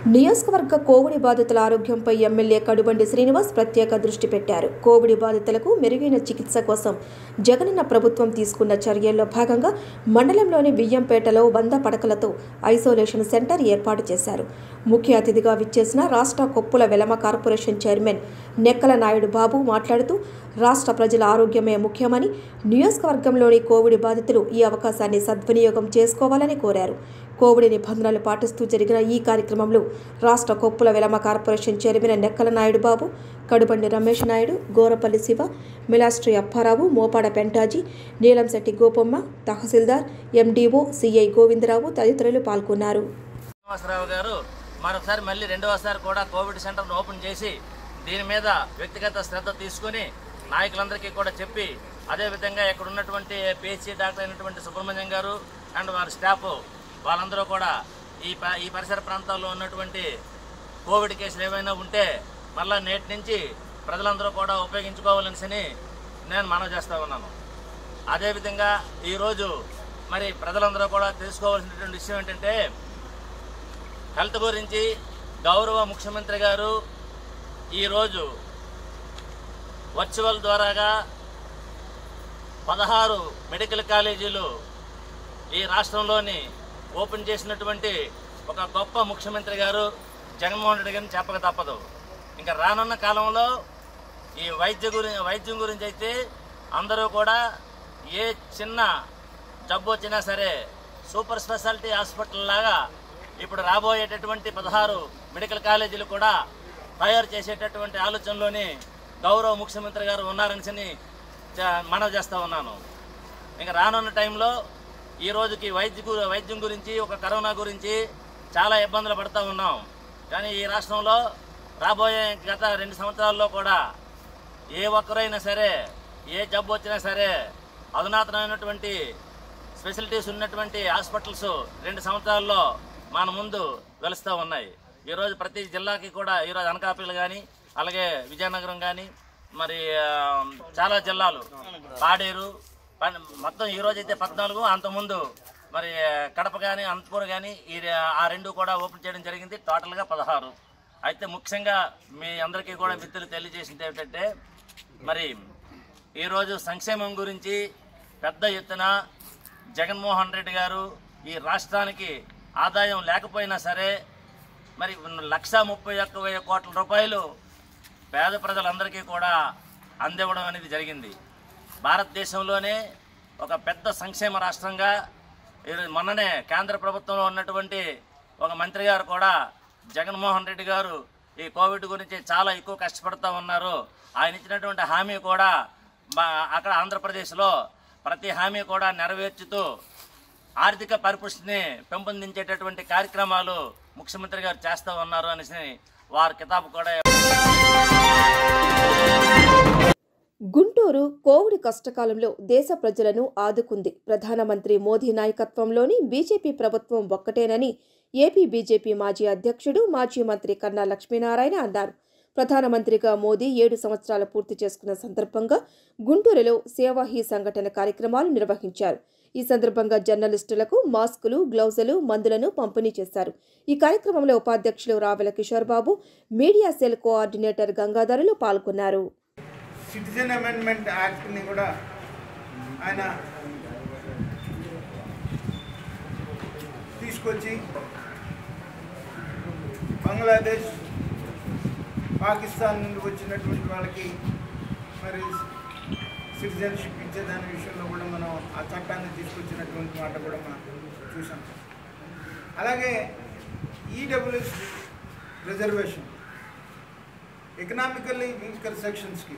నియోజకవర్గ కోవిడ్ బాధితుల ఆరోగ్యంపై ఎమ్మెల్యే కడుబండి శ్రీనివాస్ ప్రత్యేక దృష్టి పెట్టారు కోవిడ్ బాధితులకు మెరుగైన చికిత్స కోసం జగనన్న ప్రభుత్వం తీసుకున్న చర్యల్లో భాగంగా మండలంలోని బియ్యంపేటలో వంద పడకలతో ఐసోలేషన్ సెంటర్ ఏర్పాటు చేశారు ముఖ్య అతిథిగా విచ్చేసిన రాష్ట్ర కొప్పుల వెలమ కార్పొరేషన్ చైర్మన్ నెక్కల నాయుడు బాబు మాట్లాడుతూ రాష్ట్ర ప్రజల ఆరోగ్యమే ముఖ్యమని నియోజకవర్గంలోని కోవిడ్ బాధితులు ఈ అవకాశాన్ని సద్వినియోగం చేసుకోవాలని కోరారు కోవిడ్ నిబంధనలు పాటిస్తూ జరిగిన ఈ కార్యక్రమంలో రాష్ట్ర కొప్పుల వెలమ కార్పొరేషన్ చైర్మన్ నెక్కల నాయుడు బాబు కడుబండి రమేష్ నాయుడు గోరపల్లి శివ మిలాస్ట్రీ అప్పారావు మోపాడ పెంటాజీ నీలంశెట్టి గోపమ్మ తహసీల్దార్ ఎండీఓ సిఐ గోవిందరావు తదితరులు పాల్గొన్నారు శ్రీనివాసరావు గారు మరొకసారి మళ్ళీ రెండవసారి కూడా కోవిడ్ సెంటర్ను ఓపెన్ చేసి దీని మీద వ్యక్తిగత శ్రద్ధ తీసుకొని నాయకులందరికీ కూడా చెప్పి అదేవిధంగా ఇక్కడ ఉన్నటువంటి పిహెచ్సి డాక్టర్ అయినటువంటి సుబ్రహ్మణ్యం గారు అండ్ వారి స్టాఫ్ వాళ్ళందరూ కూడా ఈ ప- ఈ పరిసర ప్రాంతాల్లో ఉన్నటువంటి కోవిడ్ కేసులు ఏమైనా ఉంటే మళ్ళా నేటి నుంచి ప్రజలందరూ కూడా ఉపయోగించుకోవాలనిసని నేను మనవి చేస్తా ఉన్నాను అదేవిధంగా ఈరోజు మరి ప్రజలందరూ కూడా తెలుసుకోవాల్సినటువంటి విషయం ఏంటంటే హెల్త్ గురించి గౌరవ ముఖ్యమంత్రి గారు ఈరోజు వర్చువల్ ద్వారాగా పదహారు మెడికల్ కాలేజీలు ఈ రాష్ట్రంలోని ఓపెన్ చేసినటువంటి ఒక గొప్ప ముఖ్యమంత్రి గారు జగన్మోహన్ రెడ్డి గారిని చెప్పక తప్పదు ఇంకా రానున్న కాలంలో ఈ వైద్య గురి వైద్యం గురించి అయితే అందరూ కూడా ఏ చిన్న జబ్బు వచ్చినా సరే సూపర్ స్పెషాలిటీ హాస్పిటల్ లాగా ఇప్పుడు రాబోయేటటువంటి పదహారు మెడికల్ కాలేజీలు కూడా తయారు చేసేటటువంటి ఆలోచనలోని గౌరవ ముఖ్యమంత్రి గారు ఉన్నారని చ- మనవి చేస్తూ ఉన్నాను ఇంకా రానున్న టైంలో ఈ రోజుకి వైద్య గు- వైద్యం గురించి ఒక కరోనా గురించి చాలా ఇబ్బందులు పడుతూ ఉన్నాం కానీ ఈ రాష్ట్రంలో రాబోయే గత రెండు సంవత్సరాల్లో కూడా ఏ ఒక్కరైనా సరే ఏ జబ్బు వచ్చినా సరే అధునాతనమైనటువంటి స్పెషలిటీస్ ఉన్నటువంటి హాస్పిటల్స్ రెండు సంవత్సరాల్లో మన ముందు వెలుస్తూ ఉన్నాయి ఈరోజు ప్రతి జిల్లాకి కూడా ఈరోజు అనకాపల్లి కానీ అలాగే విజయనగరం కానీ మరి ఆ, చాలా జిల్లాలు పాడేరు పన్- మొత్తం ఈ రోజు అయితే పద్నాలుగు అంతకుముందు మరి ఆ, కడప కానీ అనంతపురం కానీ ఈ రె- ఆ రెండు కూడా ఓపెన్ చేయడం జరిగింది టోటల్గా పదహారు అయితే ముఖ్యంగా మీ అందరికీ కూడా మిత్రులు తెలియజేసింది ఏమిటంటే మరి ఈరోజు సంక్షేమం గురించి పెద్ద ఎత్తున జగన్మోహన్ రెడ్డి గారు ఈ రాష్ట్రానికి ఆదాయం లేకపోయినా సరే మరి లక్ష ముప్పై ఒక్క వెయ్యి కోట్ల రూపాయలు పేద ప్రజలందరికీ కూడా అందివ్వడం అనేది జరిగింది భారతదేశంలోనే ఒక పెద్ద సంక్షేమ రాష్ట్రంగా ఈరోజు మొన్ననే కేంద్ర ప్రభుత్వంలో ఉన్నటువంటి ఒక మంత్రి గారు కూడా జగన్మోహన్ రెడ్డి గారు ఈ కోవిడ్ గురించి చాలా ఎక్కువ కష్టపడుతూ ఉన్నారు ఆయన ఇచ్చినటువంటి హామీ కూడా మా అక్కడ ఆంధ్రప్రదేశ్లో ప్రతి హామీ కూడా నెరవేర్చుతూ ఆర్థిక పరిపుష్టిని పెంపొందించేటటువంటి కార్యక్రమాలు ముఖ్యమంత్రి గారు చేస్తూ ఉన్నారు అనేసి వారి కితాబు కూడా గుంటూరు కోవిడ్ కష్టకాలంలో దేశ ప్రజలను ఆదుకుంది ప్రధానమంత్రి మోదీ నాయకత్వంలోని బీజేపీ ప్రభుత్వం ఒక్కటేనని ఏపీ బీజేపీ మాజీ అధ్యక్షుడు మాజీ మంత్రి కన్నా లక్ష్మీనారాయణ అన్నారు ప్రధానమంత్రిగా మోదీ ఏడు సంవత్సరాలు పూర్తి చేసుకున్న సందర్భంగా గుంటూరులో సేవా హీ సంఘటన కార్యక్రమాలు నిర్వహించారు ఈ సందర్భంగా జర్నలిస్టులకు మాస్కులు గ్లౌజులు మందులను పంపిణీ చేశారు ఈ కార్యక్రమంలో ఉపాధ్యక్షులు Ravela Kishore Babu media cell coordinator Gangadharulu పాల్గొన్నారు సిటిజన్ అమెండ్మెంట్ యాక్ట్ని కూడా ఆయన తీసుకొచ్చి బంగ్లాదేశ్ పాకిస్తాన్ నుండి వచ్చినటువంటి వాళ్ళకి మరి సిటిజన్షిప్ ఇచ్చేదాని విషయంలో కూడా మనం ఆ చట్టాన్ని తీసుకొచ్చినటువంటి మాట కూడా మనం చూసాం అలాగే ఈడబ్ల్యూఎస్ రిజర్వేషన్ ఎకనామికల్లీ వీకర్ సెక్షన్స్కి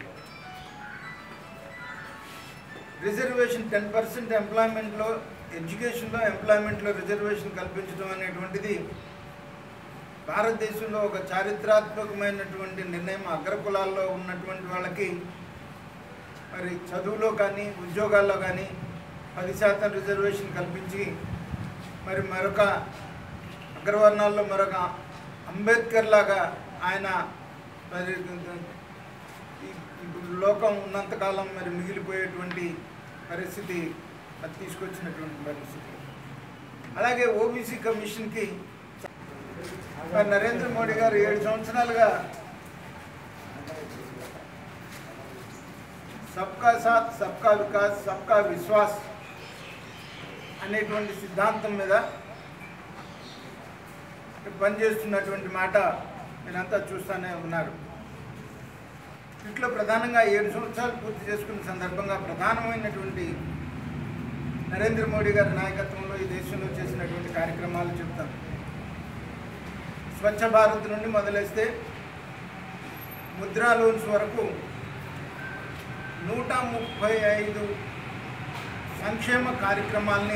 రిజర్వేషన్ టెన్ పర్సెంట్ ఎంప్లాయ్మెంట్లో ఎడ్యుకేషన్లో ఎంప్లాయ్మెంట్లో రిజర్వేషన్ కల్పించడం అనేటువంటిది భారతదేశంలో ఒక చారిత్రాత్మకమైనటువంటి నిర్ణయం అగ్రకులాల్లో ఉన్నటువంటి వాళ్ళకి మరి చదువులో కానీ ఉద్యోగాల్లో కానీ పది శాతం రిజర్వేషన్ కల్పించి మరి మరొక అగ్రవర్ణాల్లో మరొక అంబేద్కర్ లాగా ఆయన మరి ఈ- ఇప్పుడు లోకం ఉన్నంతకాలం మరి మిగిలిపోయేటువంటి పరిస్థితి అది తీసుకొచ్చినటువంటి పరిస్థితి అలాగే ఓబీసీ కమిషన్కి మరి నరేంద్ర మోడీ గారు ఏడు సంవత్సరాలుగా సబ్కా సాత్ సబ్కా వికాస్ సబ్కా విశ్వాస్ అనేటువంటి సిద్ధాంతం మీద పనిచేస్తున్నటువంటి మాట మీరంతా చూస్తూనే ఉన్నారు ఇట్లా ప్రధానంగా ఏడు సంవత్సరాలు పూర్తి చేసుకున్న సందర్భంగా ప్రధానమైనటువంటి నరేంద్ర మోడీ గారి నాయకత్వంలో ఈ దేశంలో చేసినటువంటి కార్యక్రమాలు చెప్తాం స్వచ్ఛ భారత్ నుండి మొదలేస్తే ముద్రా లోన్స్ వరకు నూట ముప్పై ఐదు సంక్షేమ కార్యక్రమాల్ని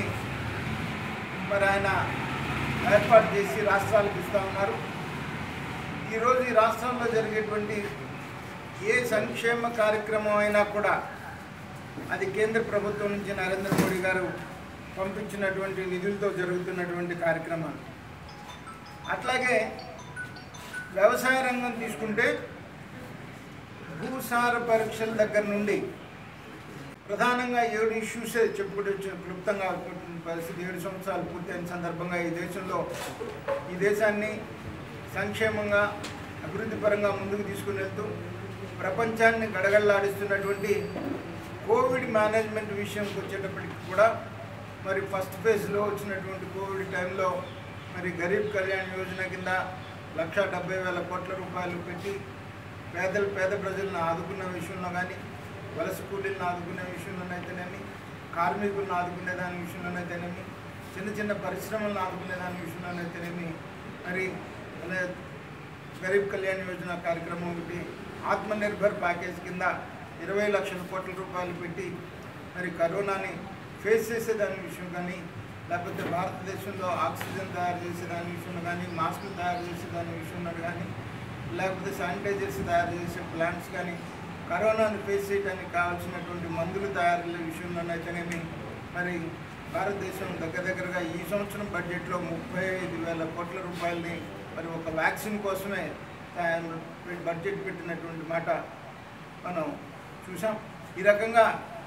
మరి ఆయన ఏర్పాటు చేసి రాష్ట్రాలకు ఇస్తూ ఉన్నారు ఈరోజు ఈ రాష్ట్రంలో జరిగేటువంటి ఏ సంక్షేమ కార్యక్రమం అయినా కూడా అది కేంద్ర ప్రభుత్వం నుంచి నరేంద్ర మోడీ గారు పంపించినటువంటి నిధులతో జరుగుతున్నటువంటి కార్యక్రమాలు అట్లాగే వ్యవసాయ రంగం తీసుకుంటే భూసార పరీక్షల దగ్గర నుండి ప్రధానంగా ఏడు ఇష్యూసే చెప్పుకుంటూ వచ్చి క్లుప్తంగా పరిస్థితి ఏడు సంవత్సరాలు పూర్తయిన సందర్భంగా ఈ దేశంలో ఈ దేశాన్ని సంక్షేమంగా అభివృద్ధి పరంగా ముందుకు తీసుకుని వెళ్తూ ప్రపంచాన్ని గడగడలాడిస్తున్నటువంటి కోవిడ్ మేనేజ్మెంట్ విషయంకి వచ్చేటప్పటికి కూడా మరి ఫస్ట్ ఫేజ్లో వచ్చినటువంటి కోవిడ్ టైంలో మరి గరీబ్ కళ్యాణ్ యోజన కింద లక్ష డెబ్బై వేల కోట్ల రూపాయలు పెట్టి పేదలు పేద ప్రజలను ఆదుకున్న విషయంలో కానీ వలస కూలీలను ఆదుకునే విషయంలోనైతేనేమి కార్మికులను ఆదుకునే దాని విషయంలోనైతేనేమి చిన్న చిన్న పరిశ్రమలను ఆదుకునే దాని విషయంలోనైతేనేమి మరి అలా గరీబ్ కళ్యాణ్ యోజన కార్యక్రమం ఒకటి ఆత్మనిర్భర్ ప్యాకేజ్ కింద ఇరవై లక్షల కోట్ల రూపాయలు పెట్టి మరి కరోనాని ఫేస్ చేసే దాని విషయం కానీ లేకపోతే భారతదేశంలో ఆక్సిజన్ తయారు చేసే దాని విషయంలో కానీ మాస్కులు తయారు చేసే దాని విషయంలో కానీ లేకపోతే శానిటైజర్స్ తయారు చేసే ప్లాంట్స్ కానీ కరోనాను ఫేస్ చేయడానికి కావాల్సినటువంటి మందులు తయారీ విషయంలోనైతేనేమి మరి భారతదేశం దగ్గర దగ్గరగా ఈ సంవత్సరం బడ్జెట్లో ముప్పై ఐదు వేల కోట్ల రూపాయలని మరి ఒక వ్యాక్సిన్ కోసమే తయారు బడ్జెట్ పెట్టినటువంటి మాట మనం చూసాం ఈ రకంగా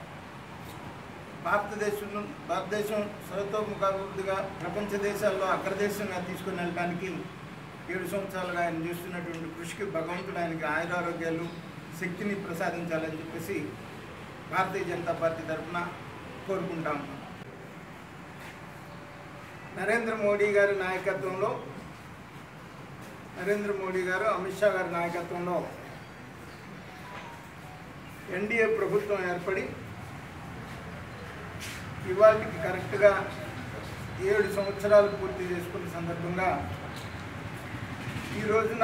భారతదేశంలో భారతదేశం సర్వతోముఖ అభివృద్ధిగా ప్రపంచ దేశాల్లో అగ్రదేశంగా తీసుకుని వెళ్ళడానికి ఏడు సంవత్సరాలుగా ఆయన చేస్తున్నటువంటి కృషికి భగవంతుడు ఆయనకి ఆయురారోగ్యాలు శక్తిని ప్రసాదించాలని చెప్పేసి భారతీయ జనతా పార్టీ తరఫున కోరుకుంటాం నరేంద్ర మోడీ గారి నాయకత్వంలో నరేంద్ర మోడీ గారు అమిత్ షా గారి నాయకత్వంలో ఎన్డీఏ ప్రభుత్వం ఏర్పడి ఇవాళకి కరెక్ట్గా ఏడు సంవత్సరాలు పూర్తి చేసుకున్న సందర్భంగా ఈ రోజున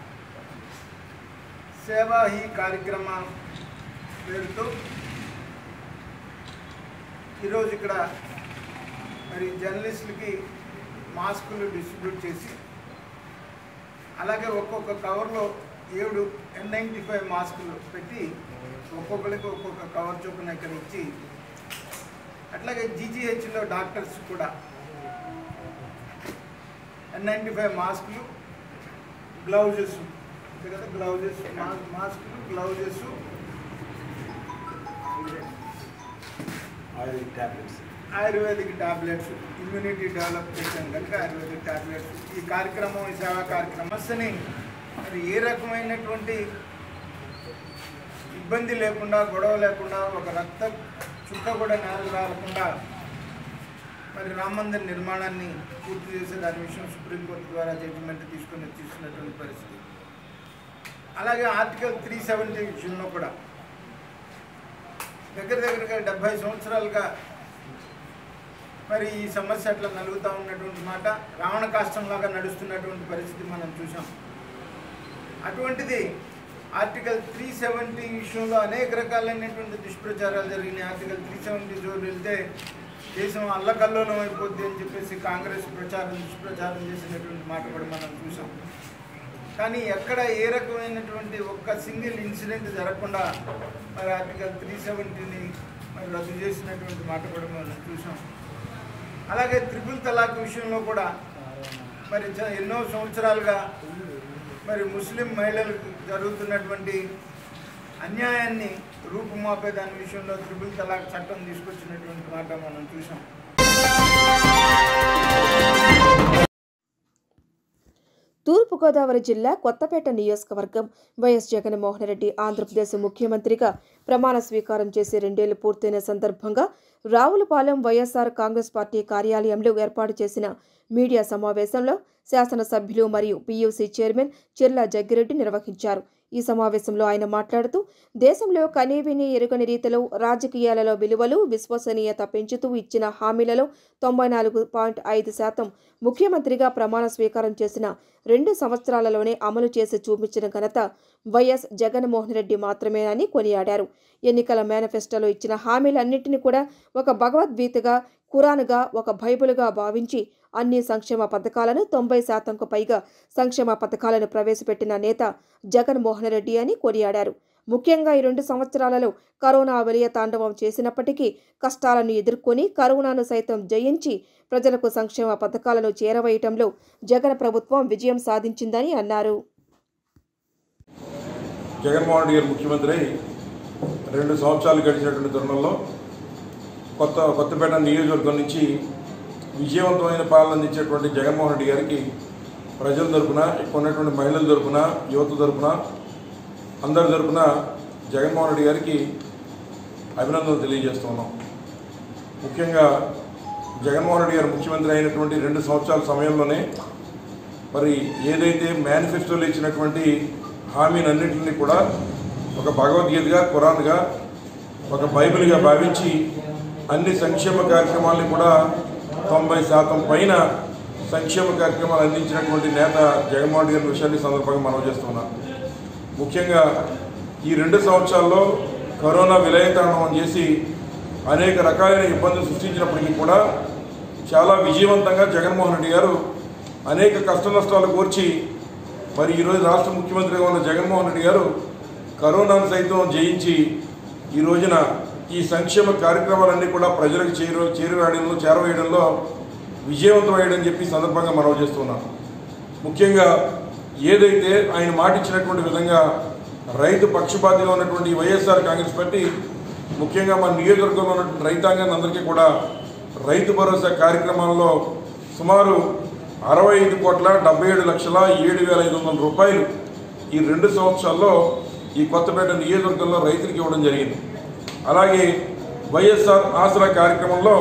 సేవా హీ కార్యక్రమం పేరుతో ఈరోజు ఇక్కడ మరి జర్నలిస్టులకి మాస్కులు డిస్ట్రిబ్యూట్ చేసి అలాగే ఒక్కొక్క కవర్లో ఏడు ఎన్ నైంటీ ఫైవ్ మాస్కులు పెట్టి ఒక్కొక్కరికి ఒక్కొక్క కవర్ చొప్పున ఇక్కడ ఇచ్చి అట్లాగే జీజీహెచ్లో డాక్టర్స్ కూడా ఎన్ నైంటీ ఫైవ్ మాస్కులు గ్లౌజెస్ అంతే కదా గ్లౌజెస్ మాస్కులు gloves ayurvedic tablets ayurvedic tablets immunity develop చేసాం కనుక ఆయుర్వేదిక్ టాబ్లెట్స్ ఈ కార్యక్రమం ఈ సేవా కార్యక్రమం సమస్యని మరి ఏ రకమైనటువంటి ఇబ్బంది లేకుండా గొడవ లేకుండా ఒక రక్త చుక్క కూడా నేల రాలకుండా మరి రామ మందిర్ నిర్మాణాన్ని పూర్తి చేసే దాని విషయం సుప్రీంకోర్టు ద్వారా జడ్జిమెంట్ తీసుకుని తీసుకున్నటువంటి పరిస్థితి అలాగే ఆర్టికల్ త్రీ సెవెంటీ విషయంలో కూడా దగ్గర దగ్గరగా డెబ్భై సంవత్సరాలుగా మరి ఈ సమస్య అట్లా నలుగుతూ ఉన్నటువంటి మాట రావణ కాష్టంలాగా నడుస్తున్నటువంటి పరిస్థితి మనం చూసాం అటువంటిది ఆర్టికల్ త్రీ సెవెంటీ విషయంలో అనేక రకాలైనటువంటి దుష్ప్రచారాలు జరిగినాయి ఆర్టికల్ త్రీ సెవెంటీ జోరు వెళ్తే దేశం అల్లకల్లోలం అయిపోద్ది అని చెప్పేసి కాంగ్రెస్ ప్రచారం దుష్ప్రచారం చేసినటువంటి మాట కూడా మనం చూసాం కానీ ఎక్కడ ఏ రకమైనటువంటి ఒక్క సింగిల్ ఇన్సిడెంట్ జరగకుండా మరి ఆర్టికల్ త్రీ సెవెంటీని మరి రద్దు చేసినటువంటి మాట కూడా మనం చూసాం అలాగే త్రిపుల్ తలాక్ విషయంలో కూడా మరి చ- ఎన్నో సంవత్సరాలుగా మరి ముస్లిం మహిళలకు జరుగుతున్నటువంటి అన్యాయాన్ని రూపుమాపే దాని విషయంలో త్రిపుల్ తలాక్ చట్టం తీసుకొచ్చినటువంటి మాట మనం చూసాం తూర్పుగోదావరి జిల్లా కొత్తపేట నియోజకవర్గం వైఎస్ జగన్మోహన్ రెడ్డి ఆంధ్రప్రదేశ్ ముఖ్యమంత్రిగా ప్రమాణ స్వీకారం చేసి రెండేళ్లు పూర్తయిన సందర్భంగా రావులపాలెం వైఎస్ఆర్ కాంగ్రెస్ పార్టీ కార్యాలయంలో ఏర్పాటు చేసిన మీడియా సమావేశంలో శాసనసభ్యులు మరియు పీయూసీ చైర్మన్ చిర్ల జగ్గిరెడ్డి నిర్వహించారు ఈ సమావేశంలో ఆయన మాట్లాడుతూ దేశంలో కనీవిని ఎరుగని రీతిలో రాజకీయాలలో విలువలు విశ్వసనీయత పెంచుతూ ఇచ్చిన హామీలలో తొంభై నాలుగు పాయింట్ ఐదు శాతం ముఖ్యమంత్రిగా ప్రమాణ స్వీకారం చేసిన రెండు సంవత్సరాలలోనే అమలు చేసి చూపించిన ఘనత వైఎస్ జగన్మోహన్ రెడ్డి మాత్రమేనని కొనియాడారు ఎన్నికల మేనిఫెస్టోలో ఇచ్చిన హామీలన్నింటినీ కూడా ఒక భగవద్గీతగా ఖురాన్గా ఒక బైబిల్గా భావించి అన్ని సంక్షేమ పథకాలను తొంభై శాతంకు పైగా సంక్షేమ పథకాలను ప్రవేశపెట్టిన నేత జగన్మోహన్ రెడ్డి అని కొనియాడారు ముఖ్యంగా ఈ రెండు సంవత్సరాలలో కరోనా విలయ తాండవం చేసినప్పటికీ కష్టాలను ఎదుర్కొని కరోనాను సైతం జయించి ప్రజలకు సంక్షేమ పథకాలను చేరవేయటంలో జగన్ ప్రభుత్వం విజయం సాధించిందని అన్నారు జగన్మోహన్ రెడ్డి గారు ముఖ్యమంత్రి అయి రెండు సంవత్సరాలు గడిచినటువంటి తరుణంలో కొత్త కొత్తపేట నియోజకవర్గం నుంచి విజయవంతమైన పాలన అందించేటువంటి జగన్మోహన్ రెడ్డి గారికి ప్రజల తరపున ఇక్కడ ఉన్నటువంటి మహిళల తరపున యువత తరపున అందరి తరపున జగన్మోహన్ రెడ్డి గారికి అభినందనలు తెలియజేస్తున్నాం ముఖ్యంగా జగన్మోహన్ రెడ్డి గారు ముఖ్యమంత్రి అయినటువంటి రెండు సంవత్సరాల సమయంలోనే మరి ఏదైతే మేనిఫెస్టోలో ఇచ్చినటువంటి హామీలన్నింటినీ కూడా ఒక భగవద్గీతగా ఖురాన్గా ఒక బైబిల్గా భావించి అన్ని సంక్షేమ కార్యక్రమాల్ని కూడా తొంభై శాతం పైన సంక్షేమ కార్యక్రమాలు అందించినటువంటి నేత జగన్మోహన్ రెడ్డి గారి విషయాన్ని ఈ సందర్భంగా మనం చేస్తున్నాం ముఖ్యంగా ఈ రెండు సంవత్సరాల్లో కరోనా విలయతాండవం చేసి అనేక రకాలైన ఇబ్బందులు సృష్టించినప్పటికీ కూడా చాలా విజయవంతంగా జగన్మోహన్ రెడ్డి గారు అనేక కష్ట నష్టాలు కోర్చి మరి ఈరోజు రాష్ట్ర ముఖ్యమంత్రిగా ఉన్న జగన్మోహన్ రెడ్డి గారు కరోనాను సైతం జయించి ఈ రోజున ఈ సంక్షేమ కార్యక్రమాలన్నీ కూడా ప్రజలకు చేరు చేరువేయడంలో చేరవేయడంలో విజయవంతమయ్యాడని చెప్పి ఈ సందర్భంగా మనవి చేస్తున్నాం ముఖ్యంగా ఏదైతే ఆయన మాట ఇచ్చినటువంటి విధంగా రైతు పక్షపాతిగా ఉన్నటువంటి ఈ వైఎస్ఆర్ కాంగ్రెస్ పార్టీ ముఖ్యంగా మన నియోజకవర్గంలో ఉన్నటువంటి రైతాంగాన్ని అందరికీ కూడా రైతు భరోసా కార్యక్రమాల్లో సుమారు అరవై ఐదు కోట్ల డెబ్బై ఏడు లక్షల ఏడు వేల ఐదు వందల రూపాయలు ఈ రెండు సంవత్సరాల్లో ఈ కొత్తపేట నియోజకవర్గంలో రైతులకు ఇవ్వడం జరిగింది అలాగే వైఎస్ఆర్ ఆసరా కార్యక్రమంలో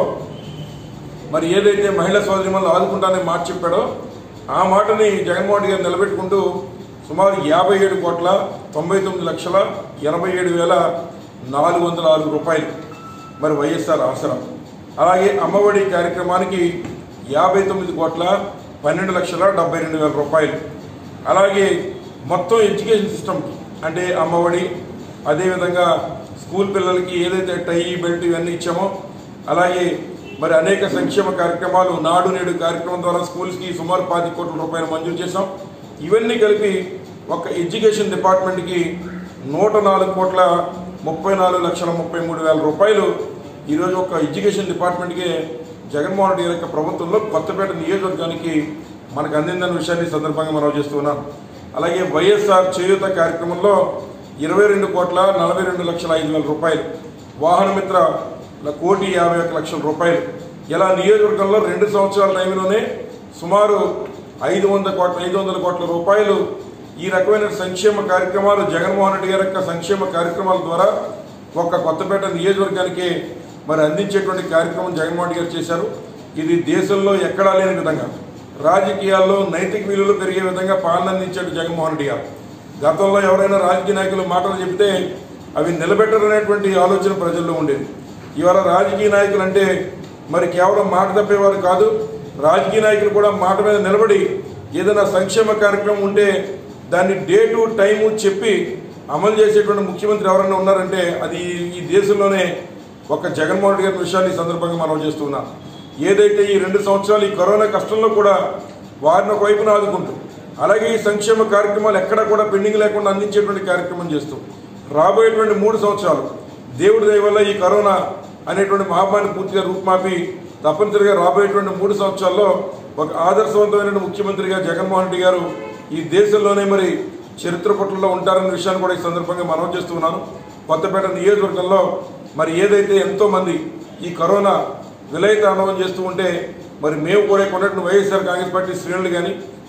మరి ఏదైతే మహిళా సోదరిమల్ని ఆదుకుంటానని మాట చెప్పాడో ఆ మాటని జగన్మోహన్ రెడ్డి గారు నిలబెట్టుకుంటూ సుమారు యాభై ఏడు కోట్ల తొంభై తొమ్మిది లక్షల ఎనభై ఏడు వేల నాలుగు వందల ఆరు రూపాయలు మరి వైఎస్ఆర్ ఆసరా అలాగే అమ్మఒడి కార్యక్రమానికి యాభై తొమ్మిది కోట్ల పన్నెండు లక్షల డెబ్బై రెండు వేల రూపాయలు అలాగే మొత్తం ఎడ్యుకేషన్ సిస్టమ్ అంటే అమ్మఒడి అదేవిధంగా స్కూల్ పిల్లలకి ఏదైతే టై బెల్ట్ ఇవన్నీ ఇచ్చామో అలాగే మరి అనేక సంక్షేమ కార్యక్రమాలు నాడు నేడు కార్యక్రమం ద్వారా స్కూల్స్కి సుమారు పాతి కోట్ల రూపాయలు మంజూరు చేశాం ఇవన్నీ కలిపి ఒక ఎడ్యుకేషన్ డిపార్ట్మెంట్కి నూట నాలుగు కోట్ల ముప్పై నాలుగు లక్షల ముప్పై మూడు వేల రూపాయలు ఈరోజు ఒక ఎడ్యుకేషన్ డిపార్ట్మెంట్కి జగన్మోహన్ రెడ్డి గారి యొక్క ప్రభుత్వంలో కొత్తపేట నియోజకవర్గానికి మనకు అందిందన్న విషయాన్ని ఈ సందర్భంగా మనం చేస్తున్నాం అలాగే వైఎస్ఆర్ చేయూత కార్యక్రమంలో ఇరవై రెండు కోట్ల నలభై రెండు లక్షల ఐదు వేల రూపాయలు వాహన మిత్ర ల- కోటి యాభై ఒక్క లక్షల రూపాయలు ఇలా నియోజకవర్గంలో రెండు సంవత్సరాల టైంలోనే సుమారు ఐదు వందల కోట్ల ఐదు వందల కోట్ల రూపాయలు ఈ రకమైన సంక్షేమ కార్యక్రమాలు జగన్మోహన్ రెడ్డి గారి యొక్క సంక్షేమ కార్యక్రమాల ద్వారా ఒక్క కొత్తపేట నియోజకవర్గానికి మరి అందించేటువంటి కార్యక్రమం జగన్మోహన్ రెడ్డి గారు చేశారు ఇది దేశంలో ఎక్కడా లేని విధంగా రాజకీయాల్లో నైతిక విలువలు పెరిగే విధంగా పాలన అందించాడు జగన్మోహన్ రెడ్డి గారు గతంలో ఎవరైనా రాజకీయ నాయకులు మాటలు చెబితే అవి నిలబెట్టరనేటువంటి ఆలోచన ప్రజల్లో ఉండేది ఇవాళ రాజకీయ నాయకులు అంటే మరి కేవలం మాట తప్పేవారు కాదు రాజకీయ నాయకులు కూడా మాట మీద నిలబడి ఏదైనా సంక్షేమ కార్యక్రమం ఉంటే దాన్ని డే టు టైము చెప్పి అమలు చేసేటువంటి ముఖ్యమంత్రి ఎవరైనా ఉన్నారంటే అది ఈ దేశంలోనే ఒక జగన్మోహన్ రెడ్డి గారి విషయాన్ని ఈ సందర్భంగా మనం చేస్తున్నాం ఏదైతే ఈ రెండు సంవత్సరాలు ఈ కరోనా కష్టంలో కూడా వారిని ఒకవైపున ఆదుకుంటూ అలాగే ఈ సంక్షేమ కార్యక్రమాలు ఎక్కడా కూడా పెండింగ్ లేకుండా అందించేటువంటి కార్యక్రమం చేస్తూ రాబోయేటువంటి మూడు సంవత్సరాలు దేవుడి దయ వల్ల ఈ కరోనా అనేటువంటి మహామారిని పూర్తిగా రూపుమాపి తప్పనిసరిగా రాబోయేటువంటి మూడు సంవత్సరాల్లో ఒక ఆదర్శవంతమైన ముఖ్యమంత్రిగా జగన్మోహన్ రెడ్డి గారు ఈ దేశంలోనే మరి చరిత్ర పట్లలో ఉంటారన్న విషయాన్ని కూడా ఈ సందర్భంగా మనం చేస్తున్నాను కొత్తపేట నియోజకవర్గంలో మరి ఏదైతే ఎంతో మంది ఈ కరోనా విలయ తాండవం చేస్తూ ఉంటే మరి మేము కూడా కొన్నటువంటి వైఎస్ఆర్ కాంగ్రెస్ పార్టీ శ్రేణులు కానీ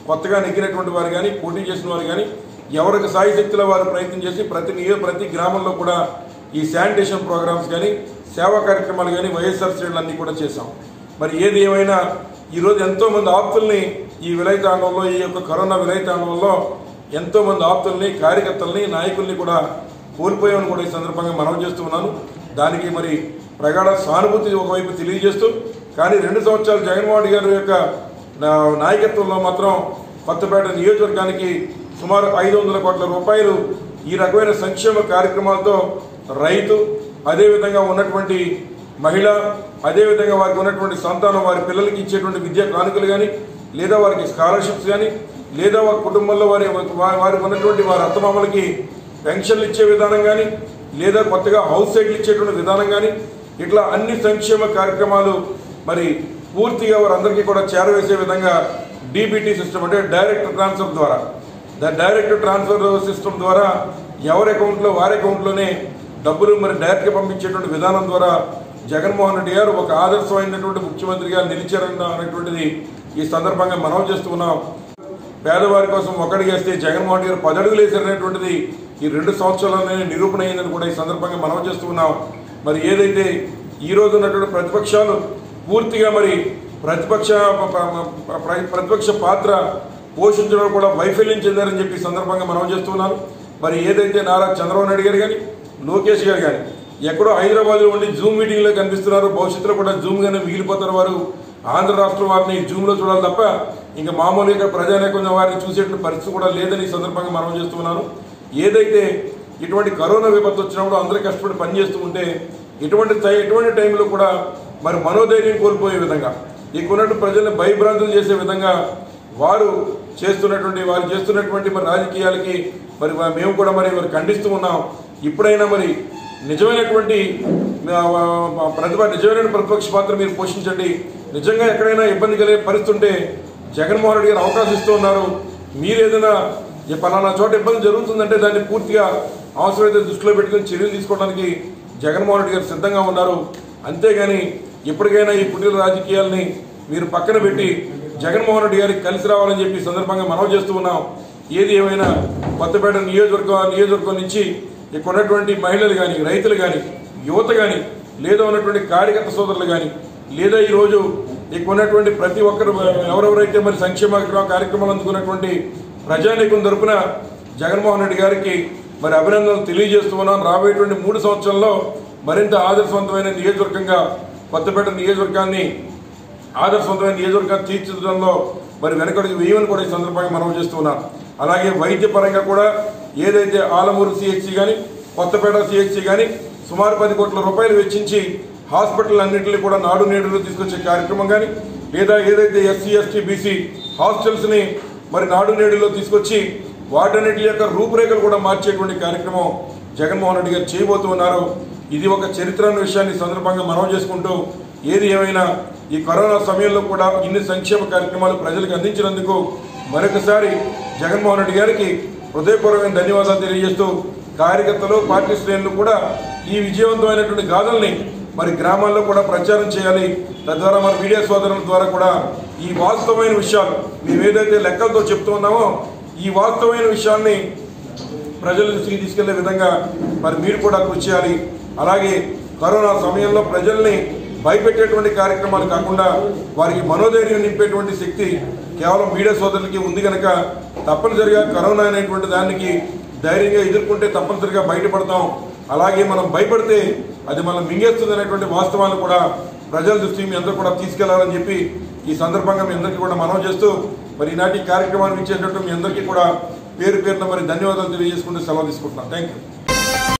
కొత్తగా నెగ్గినటువంటి వారు కానీ పోటీ చేసిన వారు కానీ ఎవరికి సాయశక్తిలో వారు ప్రయత్నం చేసి ప్రతి నియో ప్రతి గ్రామంలో కూడా ఈ శానిటేషన్ ప్రోగ్రామ్స్ కానీ సేవా కార్యక్రమాలు కానీ వైఎస్ఆర్ శ్రేణులు అన్నీ కూడా చేశాం మరి ఏది ఏమైనా ఈరోజు ఎంతో మంది ఆప్తుల్ని ఈ విలయతాండంలో ఈ యొక్క కరోనా విలయతాండంలో ఎంతో మంది ఆప్తుల్ని కార్యకర్తల్ని నాయకుల్ని కూడా కోల్పోయామని కూడా ఈ సందర్భంగా మనవి చేస్తూ ఉన్నాను దానికి మరి ప్రగాఢ సానుభూతి ఒకవైపు తెలియజేస్తూ కానీ రెండు సంవత్సరాలు జగన్మోహన్ రెడ్డి గారి యొక్క నా- నాయకత్వంలో మాత్రం కొత్తపేట నియోజకవర్గానికి సుమారు ఐదు వందల కోట్ల రూపాయలు ఈ రకమైన సంక్షేమ కార్యక్రమాలతో రైతు అదేవిధంగా ఉన్నటువంటి మహిళ అదేవిధంగా వారికి ఉన్నటువంటి సంతానం వారి పిల్లలకి ఇచ్చేటువంటి విద్యా కానుకలు కానీ లేదా వారికి స్కాలర్షిప్స్ కానీ లేదా వారి కుటుంబంలో వారి వారి- వారికి ఉన్నటువంటి వారి అత్తమామలకి పెన్షన్లు ఇచ్చే విధానం కానీ లేదా కొత్తగా హౌస్ సైట్లు ఇచ్చేటువంటి విధానం కానీ ఇట్లా అన్ని సంక్షేమ కార్యక్రమాలు మరి పూర్తిగా వారందరికీ కూడా చేరవేసే విధంగా డీబీటీ సిస్టమ్ అంటే డైరెక్ట్ ట్రాన్స్ఫర్ ద్వారా ద డైరెక్ట్ ట్రాన్స్ఫర్ సిస్టమ్ ద్వారా ఎవరి అకౌంట్లో వారి అకౌంట్లోనే డబ్బులు మరి డైరెక్ట్గా పంపించేటువంటి విధానం ద్వారా జగన్మోహన్ రెడ్డి గారు ఒక ఆదర్శమైనటువంటి ముఖ్యమంత్రిగా నిలిచారన్న అనేటువంటిది ఈ సందర్భంగా మనవి చేస్తూ ఉన్నాం పేదవారి కోసం ఒకడిగేస్తే జగన్మోహన్ రెడ్డి గారు పదడుగులు వేశారనేటువంటిది ఈ రెండు సంవత్సరాలనే నిరూపణ అయిందని కూడా ఈ సందర్భంగా మనవి చేస్తూ ఉన్నాం మరి ఏదైతే ఈ రోజు ఉన్నటువంటి ప్రతిపక్షాలు పూర్తిగా మరి ప్రతిపక్ష ప- ప- ప్ర- ప్రతిపక్ష పాత్ర పోషించడం కూడా వైఫల్యం చెందారని చెప్పి ఈ సందర్భంగా మనం చేస్తున్నాను మరి ఏదైతే నారా చంద్రబాబు నాయుడు గారు కానీ లోకేష్ గారు కానీ ఎక్కడో హైదరాబాద్లో ఉండి జూమ్ మీటింగ్లో కనిపిస్తున్నారు భవిష్యత్తులో కూడా జూమ్గానే మిగిలిపోతారు వారు ఆంధ్ర రాష్ట్రం వారిని జూమ్లో చూడాలి తప్ప ఇంకా మామూలుగా ప్రజానేకంగా వారిని చూసేటువంటి పరిస్థితి కూడా లేదని ఈ సందర్భంగా మనం చేస్తున్నాను ఏదైతే ఇటువంటి కరోనా విపత్తు వచ్చినప్పుడు అందరూ కష్టపడి పనిచేస్తూ ఉంటే ఇటువంటి టై- ఇటువంటి టైంలో కూడా మరి మనోధైర్యం కోల్పోయే విధంగా ఇక్కడున్నటువంటి ప్రజల్ని భయభ్రాంతులు చేసే విధంగా వారు చేస్తున్నటువంటి వారు చేస్తున్నటువంటి మరి రాజకీయాలకి మరి వా- మేము కూడా మరి మరి ఖండిస్తూ ఉన్నాం ఇప్పుడైనా మరి నిజమైనటువంటి ఆ, ఆ, ప్రతిభ నిజమైన ప్రతిపక్ష పాత్ర మీరు పోషించండి నిజంగా ఎక్కడైనా ఇబ్బంది కలిగే పరిస్థితి ఉంటే జగన్మోహన్ రెడ్డి గారు అవకాశం ఇస్తూ ఉన్నారు మీరు ఏదైనా ఈ పలానా చోట ఇబ్బంది జరుగుతుందంటే దాన్ని పూర్తిగా అవసరమైతే దృష్టిలో పెట్టుకుని చర్యలు తీసుకోవడానికి జగన్మోహన్ రెడ్డి గారు సిద్ధంగా ఉన్నారు అంతేగాని ఇప్పటికైనా ఈ పుట్టిన రాజకీయాల్ని మీరు పక్కన పెట్టి జగన్మోహన్ రెడ్డి గారికి కలిసి రావాలని చెప్పి ఈ సందర్భంగా మనవి చేస్తూ ఉన్నాం ఏది ఏమైనా కొత్తపేట నియోజకవర్గం నియోజకవర్గం నుంచి ఇక్కడ ఉన్నటువంటి మహిళలు కానీ రైతులు కానీ యువత కానీ లేదా ఉన్నటువంటి కార్యకర్త సోదరులు కానీ లేదా ఈరోజు ఇక్కడ ఉన్నటువంటి ప్రతి ఒక్కరు ఎవరెవరైతే మరి సంక్షేమ కార్యక్రమాలు అందుకున్నటువంటి ప్రజానీకం తరపున జగన్మోహన్ రెడ్డి గారికి మరి అభినందనలు తెలియజేస్తూ ఉన్నాం రాబోయేటువంటి మూడు సంవత్సరాల్లో మరింత ఆదర్శవంతమైన నియోజకవర్గంగా కొత్తపేట నియోజకవర్గాన్ని ఆదర్శవంతమైన నియోజకవర్గాన్ని తీర్చిదిద్దడంలో మరి వెనకడికి వేయమని కూడా ఈ సందర్భంగా మనం చేస్తున్నాం అలాగే వైద్య పరంగా కూడా ఏదైతే ఆలమూరు సిహెచ్సి కానీ కొత్తపేట సిహెచ్సి కానీ సుమారు పది కోట్ల రూపాయలు వెచ్చించి హాస్పిటల్ అన్నింటినీ కూడా నాడు నేడులో తీసుకొచ్చే కార్యక్రమం కానీ లేదా ఏదైతే ఎస్సీ ఎస్టీ బీసీ హాస్టల్స్ని మరి నాడు నేడులో తీసుకొచ్చి వాటన్నిటి యొక్క రూపురేఖలు కూడా మార్చేటువంటి కార్యక్రమం జగన్మోహన్ రెడ్డి గారు చేయబోతున్నారు ఇది ఒక చరిత్ర అన్న విషయాన్ని ఈ సందర్భంగా మనం చేసుకుంటూ ఏది ఏమైనా ఈ కరోనా సమయంలో కూడా ఇన్ని సంక్షేమ కార్యక్రమాలు ప్రజలకు అందించినందుకు మరొకసారి జగన్మోహన్ రెడ్డి గారికి హృదయపూర్వకమైన ధన్యవాదాలు తెలియజేస్తూ కార్యకర్తలు పార్టీ శ్రేణులు కూడా ఈ విజయవంతమైనటువంటి గాథల్ని మరి గ్రామాల్లో కూడా ప్రచారం చేయాలి తద్వారా మన మీడియా సోదరుల ద్వారా కూడా ఈ వాస్తవమైన విషయాలు మేము ఏదైతే లెక్కలతో చెప్తూ ఉన్నామో ఈ వాస్తవమైన విషయాల్ని ప్రజల దృష్టికి తీసుకెళ్లే విధంగా మరి మీరు కూడా కృషి చేయాలి అలాగే కరోనా సమయంలో ప్రజల్ని భయపెట్టేటువంటి కార్యక్రమాలు కాకుండా వారికి మనోధైర్యం నింపేటువంటి శక్తి కేవలం మీడియా సోదరులకి ఉంది కనుక తప్పనిసరిగా కరోనా అనేటువంటి దానికి ధైర్యంగా ఎదుర్కొంటే తప్పనిసరిగా బయటపడతాం అలాగే మనం భయపడితే అది మనం మింగేస్తుంది అనేటువంటి వాస్తవాన్ని కూడా ప్రజల దృష్టికి మీ అందరూ కూడా తీసుకెళ్లాలని చెప్పి ఈ సందర్భంగా మీ అందరికీ కూడా మనం చేస్తూ మరి ఈనాటి కార్యక్రమాన్ని ఇచ్చేటట్టు మీ అందరికీ కూడా పేరు పేరున మరి ధన్యవాదాలు తెలియజేసుకుంటూ సెలవు తీసుకుంటున్నాం థ్యాంక్ యూ